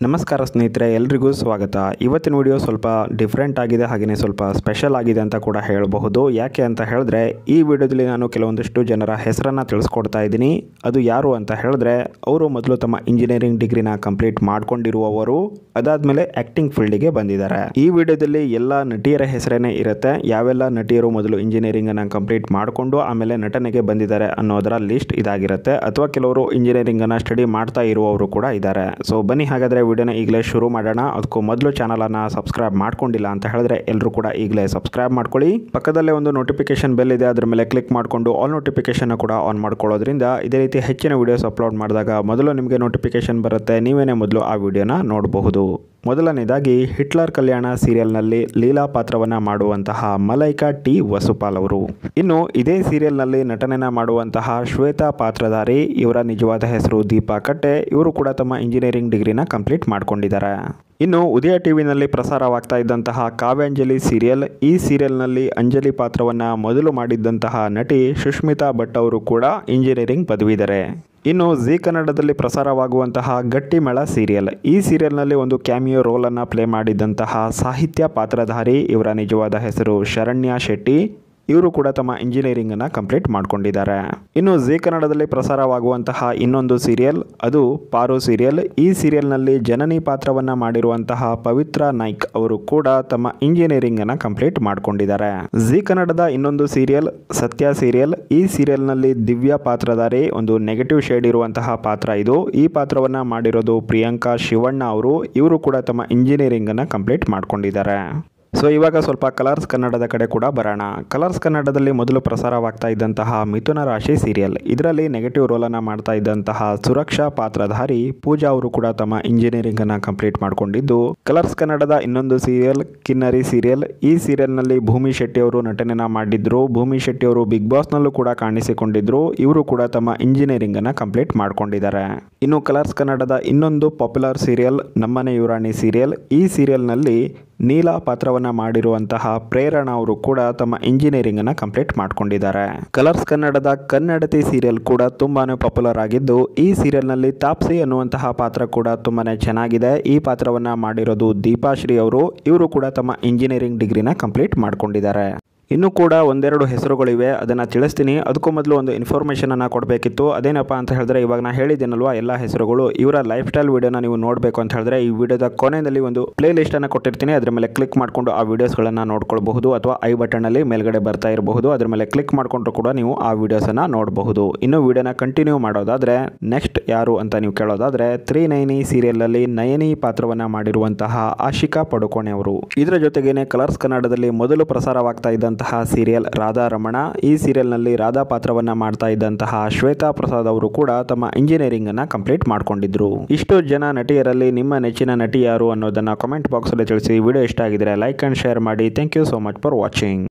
ನಮಸ್ಕಾರ ಸ್ನೇಹಿತರೆ ಎಲ್ರಿಗೂ ಸ್ವಾಗತ ಇವತ್ತಿನ ವಿಡಿಯೋ ಸ್ವಲ್ಪ ಡಿಫ್ರೆಂಟ್ ಆಗಿದೆ ಹಾಗೆಯೇ ಸ್ವಲ್ಪ ಸ್ಪೆಷಲ್ ಆಗಿದೆ ಅಂತ ಕೂಡ ಹೇಳಬಹುದು ಯಾಕೆ ಅಂತ ಹೇಳಿದ್ರೆ ಈ ವಿಡಿಯೋದಲ್ಲಿ ನಾನು ಕೆಲವೊಂದಿಷ್ಟು ಜನರ ಹೆಸರನ್ನು ತಿಳಿಸ್ಕೊಡ್ತಾ ಇದ್ದೀನಿ ಅದು ಯಾರು ಅಂತ ಹೇಳಿದ್ರೆ ಅವರು ಮೊದಲು ತಮ್ಮ ಇಂಜಿನಿಯರಿಂಗ್ ಡಿಗ್ರಿನ ಕಂಪ್ಲೀಟ್ ಮಾಡ್ಕೊಂಡಿರುವವರು ಅದಾದಮೇಲೆ ಆ್ಯಕ್ಟಿಂಗ್ ಫೀಲ್ಡಿಗೆ ಬಂದಿದ್ದಾರೆ ಈ ವಿಡಿಯೋದಲ್ಲಿ ಎಲ್ಲ ನಟಿಯರ ಹೆಸರೇನೆ ಇರುತ್ತೆ ಯಾವೆಲ್ಲ ನಟಿಯರು ಮೊದಲು ಇಂಜಿನಿಯರಿಂಗನ್ನು ಕಂಪ್ಲೀಟ್ ಮಾಡಿಕೊಂಡು ಆಮೇಲೆ ನಟನೆಗೆ ಬಂದಿದ್ದಾರೆ ಅನ್ನೋದರ ಲಿಸ್ಟ್ ಇದಾಗಿರುತ್ತೆ ಅಥವಾ ಕೆಲವರು ಇಂಜಿನಿಯರಿಂಗನ್ನು ಸ್ಟಡಿ ಮಾಡ್ತಾ ಇರುವವರು ಕೂಡ ಇದ್ದಾರೆ ಸೊ ಬನ್ನಿ ಹಾಗಾದರೆ ವಿಡಿಯೋನ ಈಗಲೇ ಶುರು ಮಾಡೋಣ ಅದಕ್ಕೂ ಮೊದಲು ಚಾನಲನ್ನು ಸಬ್ಸ್ಕ್ರೈಬ್ ಮಾಡ್ಕೊಂಡಿಲ್ಲ ಅಂತ ಹೇಳಿದ್ರೆ ಎಲ್ಲರೂ ಕೂಡ ಈಗಲೇ ಸಬ್ಸ್ಕ್ರೈಬ್ ಮಾಡ್ಕೊಳ್ಳಿ ಪಕ್ಕದಲ್ಲೇ ಒಂದು ನೋಟಿಫಿಕೇಶನ್ ಬೆಲ್ ಇದೆ ಅದರ ಮೇಲೆ ಕ್ಲಿಕ್ ಮಾಡಿಕೊಂಡು ಆಲ್ ನೋಟಿಫಿಕೇಶನ್ ಕೂಡ ಆನ್ ಮಾಡ್ಕೊಳ್ಳೋದ್ರಿಂದ ಇದೇ ರೀತಿ ಹೆಚ್ಚಿನ ವಿಡಿಯೋಸ್ ಅಪ್ಲೋಡ್ ಮಾಡಿದಾಗ ಮೊದಲು ನಿಮಗೆ ನೋಟಿಫಿಕೇಶನ್ ಬರುತ್ತೆ ನೀವೇನೇ ಮೊದಲು ಆ ವಿಡಿಯೋನ ನೋಡಬಹುದು ಮೊದಲನೇದಾಗಿ ಹಿಟ್ಲರ್ ಕಲ್ಯಾಣ ಸೀರಿಯಲ್ನಲ್ಲಿ ಲೀಲಾ ಪಾತ್ರವನ್ನ ಮಾಡುವಂತಹ ಮಲೈಕಾ ಟಿ ವಸುಪಾಲ್ ಅವರು ಇನ್ನು ಇದೇ ಸೀರಿಯಲ್ನಲ್ಲಿ ನಟನೆನ ಮಾಡುವಂತಹ ಶ್ವೇತಾ ಪಾತ್ರಧಾರಿ ಇವರ ನಿಜವಾದ ಹೆಸರು ದೀಪಾ ಕಟ್ಟೆ ಇವರು ಕೂಡ ತಮ್ಮ ಇಂಜಿನಿಯರಿಂಗ್ ಡಿಗ್ರಿನ ಕಂಪ್ಲೀಟ್ ಮಾಡ್ಕೊಂಡಿದ್ದಾರೆ ಇನ್ನು ಉದಯ ಟಿವಿನಲ್ಲಿ ಪ್ರಸಾರವಾಗ್ತಾ ಇದ್ದಂತಹ ಕಾವ್ಯಾಂಜಲಿ ಸೀರಿಯಲ್ ಈ ಸೀರಿಯಲ್ನಲ್ಲಿ ಅಂಜಲಿ ಪಾತ್ರವನ್ನ ಮೊದಲು ಮಾಡಿದ್ದಂತಹ ನಟಿ ಸುಷ್ಮಿತಾ ಭಟ್ ಅವರು ಕೂಡ ಇಂಜಿನಿಯರಿಂಗ್ ಪದವೀಧರೆ ಇನ್ನು ಜಿ ಕನ್ನಡದಲ್ಲಿ ಪ್ರಸಾರವಾಗುವಂತಹ ಗಟ್ಟಿಮೇಳ ಸೀರಿಯಲ್ ಈ ಸೀರಿಯಲ್ನಲ್ಲಿ ಒಂದು ಕ್ಯಾಮಿಯೋ ರೋಲನ್ನು ಪ್ಲೇ ಮಾಡಿದ್ದಂತಹ ಸಾಹಿತ್ಯ ಪಾತ್ರಧಾರಿ ಇವರ ನಿಜವಾದ ಹೆಸರು ಶರಣ್ಯ ಶೆಟ್ಟಿ ಇವರು ಕೂಡ ತಮ್ಮ ಇಂಜಿನಿಯರಿಂಗನ್ನು ಕಂಪ್ಲೀಟ್ ಮಾಡ್ಕೊಂಡಿದ್ದಾರೆ ಇನ್ನು ಜಿ ಕನ್ನಡದಲ್ಲಿ ಪ್ರಸಾರವಾಗುವಂತಹ ಇನ್ನೊಂದು ಸೀರಿಯಲ್ ಅದು ಪಾರು ಸೀರಿಯಲ್ ಈ ಸೀರಿಯಲ್ನಲ್ಲಿ ಜನನಿ ಪಾತ್ರವನ್ನ ಮಾಡಿರುವಂತಹ ಪವಿತ್ರ ನಾಯ್ಕ್ ಅವರು ಕೂಡ ತಮ್ಮ ಇಂಜಿನಿಯರಿಂಗನ್ನು ಕಂಪ್ಲೀಟ್ ಮಾಡ್ಕೊಂಡಿದ್ದಾರೆ ಜಿ ಕನ್ನಡದ ಇನ್ನೊಂದು ಸೀರಿಯಲ್ ಸತ್ಯ ಸೀರಿಯಲ್ ಈ ಸೀರಿಯಲ್ನಲ್ಲಿ ದಿವ್ಯ ಪಾತ್ರಧಾರಿ ಒಂದು ನೆಗೆಟಿವ್ ಶೇಡ್ ಇರುವಂತಹ ಪಾತ್ರ ಇದು ಈ ಪಾತ್ರವನ್ನ ಮಾಡಿರೋದು ಪ್ರಿಯಾಂಕಾ ಶಿವಣ್ಣ ಅವರು ಇವರು ಕೂಡ ತಮ್ಮ ಇಂಜಿನಿಯರಿಂಗನ್ನು ಕಂಪ್ಲೀಟ್ ಮಾಡ್ಕೊಂಡಿದ್ದಾರೆ ಸೊ ಇವಾಗ ಸ್ವಲ್ಪ ಕಲರ್ಸ್ ಕನ್ನಡದ ಕಡೆ ಕೂಡ ಬರೋಣ ಕಲರ್ಸ್ ಕನ್ನಡದಲ್ಲಿ ಮೊದಲು ಪ್ರಸಾರವಾಗ್ತಾ ಇದ್ದಂತಹ ಮಿಥುನ ರಾಶಿ ಸೀರಿಯಲ್ ಇದರಲ್ಲಿ ನೆಗೆಟಿವ್ ರೋಲನ್ನು ಮಾಡ್ತಾ ಇದ್ದಂತಹ ಸುರಕ್ಷಾ ಪಾತ್ರಧಾರಿ ಪೂಜಾ ಅವರು ಕೂಡ ತಮ್ಮ ಇಂಜಿನಿಯರಿಂಗನ್ನು ಕಂಪ್ಲೀಟ್ ಮಾಡಿಕೊಂಡಿದ್ದು ಕಲರ್ಸ್ ಕನ್ನಡದ ಇನ್ನೊಂದು ಸೀರಿಯಲ್ ಕಿನ್ನರಿ ಸೀರಿಯಲ್ ಈ ಸೀರಿಯಲ್ನಲ್ಲಿ ಭೂಮಿ ಶೆಟ್ಟಿ ಅವರು ನಟನೆನ ಮಾಡಿದ್ರು ಭೂಮಿ ಶೆಟ್ಟಿ ಅವರು ಬಿಗ್ ಬಾಸ್ನಲ್ಲೂ ಕೂಡ ಕಾಣಿಸಿಕೊಂಡಿದ್ರು ಇವರು ಕೂಡ ತಮ್ಮ ಇಂಜಿನಿಯರಿಂಗನ್ನು ಕಂಪ್ಲೀಟ್ ಮಾಡ್ಕೊಂಡಿದ್ದಾರೆ ಇನ್ನು ಕಲರ್ಸ್ ಕನ್ನಡದ ಇನ್ನೊಂದು ಪಾಪ್ಯುಲರ್ ಸೀರಿಯಲ್ ನಮ್ಮನೆ ಯುರಾಣಿ ಸೀರಿಯಲ್ ಈ ಸೀರಿಯಲ್ನಲ್ಲಿ ನೀಲಾ ಪಾತ್ರವನ್ನ ಮಾಡಿರುವಂತಹ ಪ್ರೇರಣಾ ಅವರು ಕೂಡ ತಮ್ಮ ಇಂಜಿನಿಯರಿಂಗ್ ಅನ್ನ ಕಂಪ್ಲೀಟ್ ಮಾಡ್ಕೊಂಡಿದ್ದಾರೆ ಕಲರ್ಸ್ ಕನ್ನಡದ ಕನ್ನಡತಿ ಸೀರಿಯಲ್ ಕೂಡ ತುಂಬಾನೇ ಪಾಪ್ಯುಲರ್ ಆಗಿದ್ದು ಈ ಸೀರಿಯಲ್ ನಲ್ಲಿ ತಾಪ್ಸಿ ಅನ್ನುವಂತಹ ಪಾತ್ರ ಕೂಡ ತುಂಬಾನೇ ಚೆನ್ನಾಗಿದೆ ಈ ಪಾತ್ರವನ್ನ ಮಾಡಿರೋದು ದೀಪಾಶ್ರೀ ಅವರು ಇವರು ಕೂಡ ತಮ್ಮ ಇಂಜಿನಿಯರಿಂಗ್ ಡಿಗ್ರಿನ ಕಂಪ್ಲೀಟ್ ಮಾಡ್ಕೊಂಡಿದ್ದಾರೆ ಇನ್ನೂ ಕೂಡ ಒಂದೆರಡು ಹೆಸರುಗಳಿವೆ ಅದನ್ನು ತಿಳಿಸ್ತೀನಿ ಅದಕ್ಕೂ ಮೊದಲು ಒಂದು ಇನ್ಫಾರ್ಮೇಷನನ್ನು ಕೊಡಬೇಕಿತ್ತು ಅದೇನಪ್ಪ ಅಂತ ಹೇಳಿದ್ರೆ ಇವಾಗ ನಾನು ಹೇಳಿದ್ದೀನಲ್ವಾ ಎಲ್ಲ ಹೆಸರುಗಳು ಇವರ ಲೈಫ್ ಸ್ಟೈಲ್ ವೀಡಿಯೋನ ನೀವು ನೋಡಬೇಕು ಅಂತ ಹೇಳಿದ್ರೆ ಈ ವಿಡಿಯೋದ ಕೊನೆಯಲ್ಲಿ ಒಂದು ಪ್ಲೇ ಲಿಸ್ಟನ್ನು ಕೊಟ್ಟಿರ್ತೀನಿ ಅದರ ಮೇಲೆ ಕ್ಲಿಕ್ ಮಾಡಿಕೊಂಡು ಆ ವಿಡಿಯೋಸ್ಗಳನ್ನು ನೋಡ್ಕೊಳ್ಬಹುದು ಅಥವಾ ಐ ಬಟನಲ್ಲಿ ಮೇಲ್ಗಡೆ ಬರ್ತಾ ಇರಬಹುದು ಅದರ ಮೇಲೆ ಕ್ಲಿಕ್ ಮಾಡಿಕೊಂಡ್ರು ಕೂಡ ನೀವು ಆ ವಿಡಿಯೋಸನ್ನು ನೋಡಬಹುದು ಇನ್ನು ವಿಡಿಯೋನ ಕಂಟಿನ್ಯೂ ಮಾಡೋದಾದರೆ ನೆಕ್ಸ್ಟ್ ಯಾರು ಅಂತ ನೀವು ಕೇಳೋದಾದರೆ ತ್ರೀ ನೈನಿ ಸೀರಿಯಲ್ನಲ್ಲಿ ನಯನಿ ಪಾತ್ರವನ್ನು ಮಾಡಿರುವಂತಹ ಆಶಿಕಾ ಪಡುಕೋಣೆ ಅವರು ಇದರ ಜೊತೆಗೇನೆ ಕಲರ್ಸ್ ಕನ್ನಡದಲ್ಲಿ ಮೊದಲು ಪ್ರಸಾರವಾಗ್ತಾ ಇದ್ದಂತಹ ಸೀರಿಯಲ್ ರಾಧಾ ರಮಣ ಈ ಸೀರಿಯಲ್ನಲ್ಲಿ ರಾಧಾ ಪಾತ್ರವನ್ನ ಮಾಡ್ತಾ ಇದ್ದಂತಹ ಶ್ವೇತಾ ಪ್ರಸಾದ್ ಅವರು ಕೂಡ ತಮ್ಮ ಇಂಜಿನಿಯರಿಂಗ್ ಅನ್ನ ಕಂಪ್ಲೀಟ್ ಮಾಡ್ಕೊಂಡಿದ್ರು ಇಷ್ಟು ಜನ ನಟಿಯರಲ್ಲಿ ನಿಮ್ಮ ನೆಚ್ಚಿನ ನಟಿ ಯಾರು ಅನ್ನೋದನ್ನ ಕಾಮೆಂಟ್ ಬಾಕ್ಸ್ ಅಲ್ಲಿ ತಿಳಿಸಿ ವಿಡಿಯೋ ಇಷ್ಟ ಆಗಿದ್ರೆ ಲೈಕ್ ಅಂಡ್ ಶೇರ್ ಮಾಡಿ thank you so much for watching